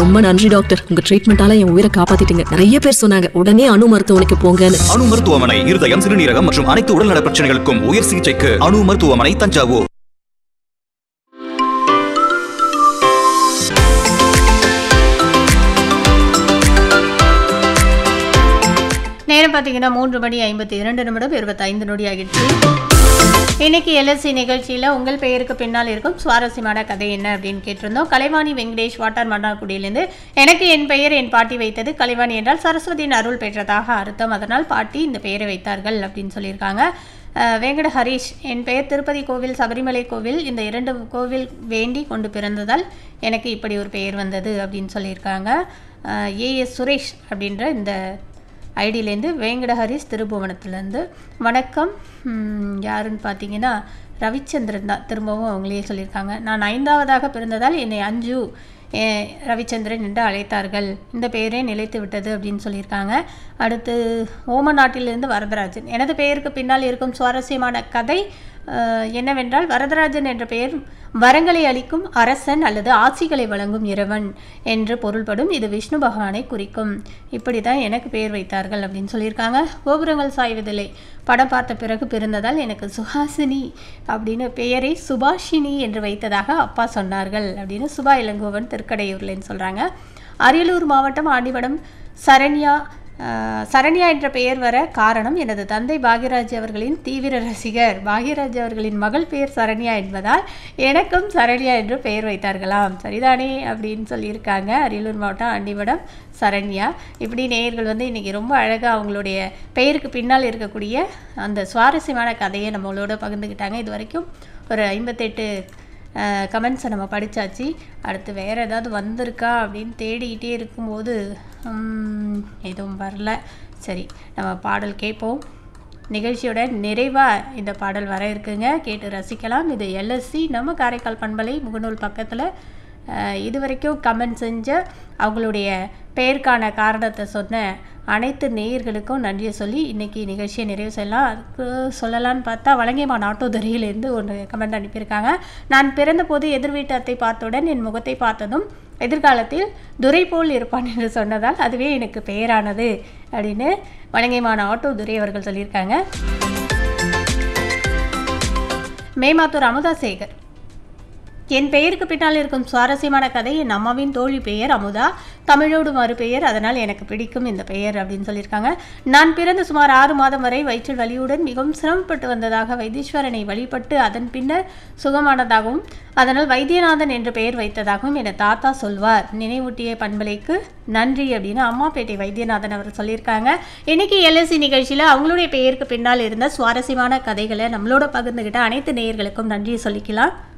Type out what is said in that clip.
ரொம்ப நன்றி டாக்டர் உங்க ட்ரீட்மெண்டால என் உயிரை காப்பாத்திட்டீங்க நிறைய பேர் சொன்னாங்க உடனே அணு மருத்துவமனைக்கு போங்கன்னு அணு மருத்துவமனை இருதயம் சிறுநீரகம் மற்றும் அனைத்து உடல்நல பிரச்சனைகளுக்கும் உயர் சிகிச்சைக்கு அணு மருத்துவமனை தஞ்சாவூர் நேரம் பார்த்தீங்கன்னா மூன்று மணி ஐம்பத்தி இரண்டு நிமிடம் இருபத்தைந்து நொடி ஆகிடுச்சு இன்னைக்கு எல்எஸ்சி நிகழ்ச்சியில் உங்கள் பெயருக்கு பின்னால் இருக்கும் சுவாரஸ்யமான கதை என்ன அப்படின்னு கேட்டிருந்தோம் கலைவாணி வெங்கடேஷ் வாட்டார் மன்னார்குடியிலேருந்து எனக்கு என் பெயர் என் பாட்டி வைத்தது கலைவாணி என்றால் சரஸ்வதியின் அருள் பெற்றதாக அர்த்தம் அதனால் பாட்டி இந்த பெயரை வைத்தார்கள் அப்படின்னு சொல்லியிருக்காங்க அஹ், வெங்கட ஹரீஷ் என் பெயர் திருப்பதி கோவில் சபரிமலை கோவில் இந்த இரண்டு கோவில் வேண்டி கொண்டு பிறந்ததால் எனக்கு இப்படி ஒரு பெயர் வந்தது அப்படின்னு சொல்லியிருக்காங்க ஏஎஸ் சுரேஷ் அப்படின்ற இந்த ஐடியிலேருந்து வேங்கட ஹரிஸ் திருபுவனத்துலேருந்து வணக்கம் ம், யாருன்னு பார்த்தீங்கன்னா ரவிச்சந்திரன் தான் திரும்பவும் அவங்களே சொல்லியிருக்காங்க நான் ஐந்தாவதாக பிறந்ததால் என்னை அஞ்சு ஏ, ரவிச்சந்திரன் என்று அழைத்தார்கள் இந்த பெயரே நிலைத்து விட்டது அப்படின்னு சொல்லியிருக்காங்க அடுத்து ஓம நாட்டிலிருந்து வரதராஜன் எனது பெயருக்கு பின்னால் இருக்கும் சுவாரஸ்யமான கதை அஹ், என்னவென்றால் வரதராஜன் என்ற பெயர் வரங்களை அளிக்கும் அரசன் அல்லது ஆட்சிகளை வழங்கும் இறைவன் என்று பொருள்படும் இது விஷ்ணு பகவானை குறிக்கும் இப்படி தான் எனக்கு பெயர் வைத்தார்கள் அப்படின்னு சொல்லியிருக்காங்க கோபுரங்கள் சாய்வதில்லை படம் பார்த்த பிறகு பிறந்ததால் எனக்கு சுஹாசினி அப்படின்னு பெயரை சுபாஷினி என்று வைத்ததாக அப்பா சொன்னார்கள் அப்படின்னு சுபா இளங்கோவன் திருக்கடையூர்லன்னு சொல்கிறாங்க அரியலூர் மாவட்டம் ஆண்டிவடம் சரண்யா ஆஹ், சரண்யா என்ற பெயர் வர காரணம் எனது தந்தை பாக்யராஜ் அவர்களின் தீவிர ரசிகர் பாக்யராஜ் அவர்களின் மகள் பெயர் சரண்யா என்பதால் எனக்கும் சரண்யா என்று பெயர் வைத்தார்களாம் சரிதானே அப்படின்னு சொல்லியிருக்காங்க அரியலூர் மாவட்டம் ஆண்டிவடம் சரண்யா இப்படி நேயர்கள் வந்து இன்றைக்கி ரொம்ப அழகாக அவங்களுடைய பெயருக்கு பின்னால் இருக்கக்கூடிய அந்த சுவாரஸ்யமான கதையை நம்மளோட பகிர்ந்துக்கிட்டாங்க இது வரைக்கும் ஒரு ஐம்பத்தெட்டு கமெண்ட்ஸை நம்ம படித்தாச்சு அடுத்து வேறு ஏதாவது வந்திருக்கா அப்படின்னு தேடிக்கிட்டே இருக்கும்போது உம், எதுவும் வரல சரி நம்ம பாடல் கேட்போம் நிகழ்ச்சியோட நிறைவாக இந்த பாடல் வர இருக்குங்க கேட்டு ரசிக்கலாம் இது எல்எஸ்சி நம்ம காரைக்கால் பண்பலை முகநூல் பக்கத்தில் இது வரைக்கும் கமெண்ட் செஞ்ச அவங்களுடைய பெயருக்கான காரணத்தை சொன்ன அனைத்து நேயர்களுக்கும் நன்றியை சொல்லி இன்றைக்கி நிகழ்ச்சியை நிறைவு செய்யலாம் அதுக்கு சொல்லலான்னு பார்த்தா வலங்கைமான் ஆட்டோதுறையிலேருந்து ஒன்று கமெண்ட் அனுப்பியிருக்காங்க நான் பிறந்தபோது எதிர் வீட்டு அத்தை பார்த்தவுடன் என் முகத்தை பார்த்ததும் எதிர்காலத்தில் துரை போல் இருப்பான் என்று சொன்னதால் அதுவே எனக்கு பெயரானது அப்படின்னு வலங்கைமான் ஆட்டோ துரை அவர்கள் சொல்லியிருக்காங்க மேமாத்தூர் அமுதா சேகர் என் பெயருக்கு பின்னால் இருக்கும் சுவாரஸ்யமான கதை என் அம்மாவின் தோழி பெயர் அமுதா தமிழோடு மறுபெயர் அதனால் எனக்கு பிடிக்கும் இந்த பெயர் அப்படின்னு சொல்லியிருக்காங்க நான் பிறந்த சுமார் ஆறு மாதம் வரை வயிற்றில் வலியுடன் மிகவும் சிரமப்பட்டு வந்ததாக வைத்தீஸ்வரனை வழிபட்டு அதன் பின்னர் சுகமானதாகவும் அதனால் வைத்தியநாதன் என்று பெயர் வைத்ததாகவும் என தாத்தா சொல்வார் நினைவூட்டிய பண்பலைக்கு நன்றி அப்படின்னு அம்மாப்பேட்டை வைத்தியநாதன் அவர் சொல்லியிருக்காங்க இன்னைக்கு எல்எஸ்சி நிகழ்ச்சியில் அவங்களுடைய பெயருக்கு பின்னால் இருந்த சுவாரஸ்யமான கதைகளை நம்மளோட பகிர்ந்துக்கிட்ட அனைத்து நேயர்களுக்கும் நன்றியை சொல்லிக்கலாம்